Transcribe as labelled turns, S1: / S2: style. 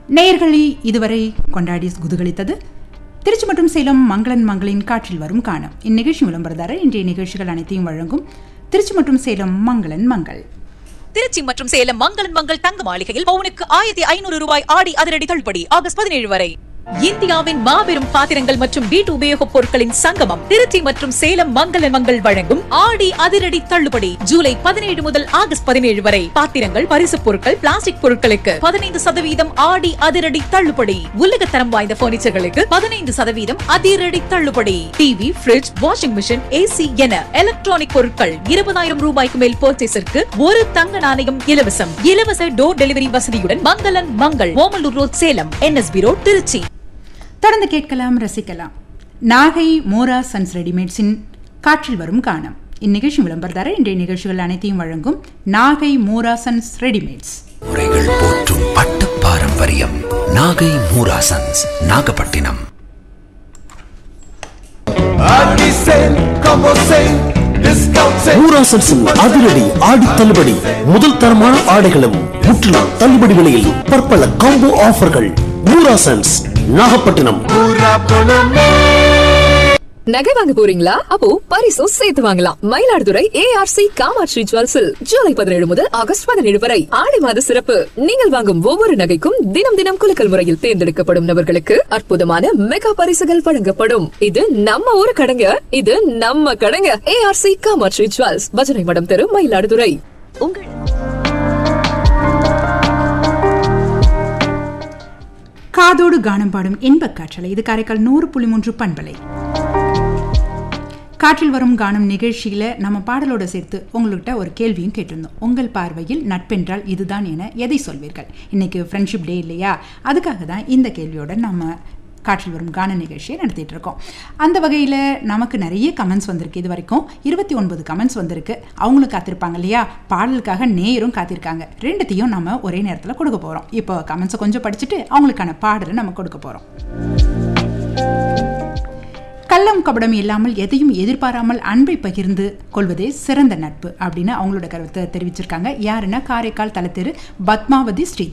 S1: நேயர்களே இதுவரை கொண்டாடி குதுகலித்தது திருச்சி மற்றும் சேலம் மங்களன் மங்களின் காற்றில் வரும் காணம் இந்நிகழ்ச்சி விளம்பரதாரர் இன்றைய நிகழ்ச்சிகள் அனைத்தையும் வழங்கும் திருச்சி மற்றும் சேலம் மங்களன் மங்கள்
S2: திருச்சி மற்றும் சேலம் மங்களன் மங்கள் தங்க மாளிகையில் பவுனுக்கு ஆயிரத்தி ஐநூறு ரூபாய் ஆடி அதிரடி தள்ளுபடி ஆகஸ்ட் பதினேழு வரை இந்தியாவின் மாபெரும் பாத்திரங்கள் மற்றும் வீட்டு உபயோகப் பொருட்களின் சங்கமம் திருச்சி மற்றும் சேலம் மங்களன் மங்கள் வழங்கும் ஆடி அதிரடி தள்ளுபடி ஜூலை பதினேழு முதல் ஆகஸ்ட் பதினேழு வரை பாத்திரங்கள் பரிசுப் பொருட்கள் பிளாஸ்டிக் பொருட்களுக்கு பதினைந்து சதவீதம் ஆடி அதிரடி தள்ளுபடி உலகத்தரம் வாய்ந்த பர்னிச்சர்களுக்கு பதினைந்து சதவீதம் அதிரடி தள்ளுபடி TV fridge washing machine AC என எலக்ட்ரானிக் பொருட்கள் இருபதாயிரம் ரூபாய்க்கு மேல் பர்ச்சேஸிற்கு ஒரு தங்க நாணயம் இலவசம் இலவச டோர் டெலிவரி வசதியுடன் Mangal and Mangal Omalur road Salem NSP road Trichy
S1: தொடர்ந்து கேட்கலாம் ரசிக்கலாம் நாகை மோரா சன்ஸ் ரெடிமேட்ஸின் காற்றில் வரும் காணம் இந்நிகழ்ச்சி விளம்பரதாரர் இன்றைய நிகழ்ச்சிகள் அனைத்தையும் வழங்கும் நாகை மோரா சன்ஸ் ரெடிமேட்ஸ்
S3: முறைகள் போற்றும் பட்டு பாரம்பரியம் நாகை மூராசன்ஸ் நாகப்பட்டினம்
S4: ஊராசன்ஸின் அதிரடி ஆடி தள்ளுபடி முதல் தரமான ஆடைகளும் முற்றிலும் தள்ளுபடி விலையில் பற்பல காம்போ ஆஃபர்கள் ஊராசன்ஸ் நாகப்பட்டினம்
S5: நகை வாங்க போறீங்களா அப்போ பரிசும் சேர்த்து வாங்கலாம் மயிலாடுதுறை ஏஆர்சி காமாட்சி ஜுவல்ஸில் ஜூலை பதினேழு முதல் ஆகஸ்ட் பதினேழு வரை ஆடி மாத சிறப்பு நீங்கள் வாங்கும் ஒவ்வொரு நகைக்கும் தினம் தினம் குலுக்கல் முறையில் தேர்ந்தெடுக்கப்படும் நபர்களுக்கு அற்புதமான மெகா பரிசுகள் வழங்கப்படும் இது நம்ம ஊரு கடைங்க இது நம்ம கடைங்க ஏஆர்சி காமாட்சி ஜுவல்ஸ் பஜனை மடம் தெரு மயிலாடுதுறை
S2: உங்கள்
S1: காதோடு கானம் பாடும் இன்பக் காற்றலை இது காரைக்கால் நூறு புள்ளி மூன்று பண்பலை காற்றில் வரும் கானம் நிகழ்ச்சியில நம்ம பாடலோட சேர்த்து உங்கள்கிட்ட ஒரு கேள்வியும் கேட்டிருந்தோம் உங்கள் பார்வையில் நட்பென்றால் இதுதான் என எதை சொல்வீர்கள் இன்னைக்கு ஃப்ரெண்ட்ஷிப் டே இல்லையா அதுக்காக தான் இந்த கேள்வியோட நம்ம காற்றில் வரும் கான நிகழ்ச்சியை நடத்திட்டு இருக்கோம் அந்த வகையில் நமக்கு நிறைய கமெண்ட்ஸ் வந்திருக்கு இது வரைக்கும் இருபத்தி ஒன்பது கமெண்ட்ஸ் வந்திருக்கு அவங்களும் காத்திருப்பாங்க இல்லையா பாடலுக்காக நேரும் காத்திருக்காங்க ரெண்டுத்தையும் நம்ம ஒரே நேரத்தில் கொடுக்க போகிறோம் இப்போ கமெண்ட்ஸை கொஞ்சம் படிச்சுட்டு அவங்களுக்கான பாடலை நம்ம கொடுக்க போகிறோம் கள்ளம் கபடம் இல்லாமல் எதையும் எதிர்பாராமல் அன்பை பகிர்ந்து கொள்வதே சிறந்த நட்பு அப்படின்னு அவங்களோட கருத்தை தெரிவிச்சிருக்காங்க யாருன்னா காரைக்கால் தலத்தெரு பத்மாவதி ஸ்ரீதர்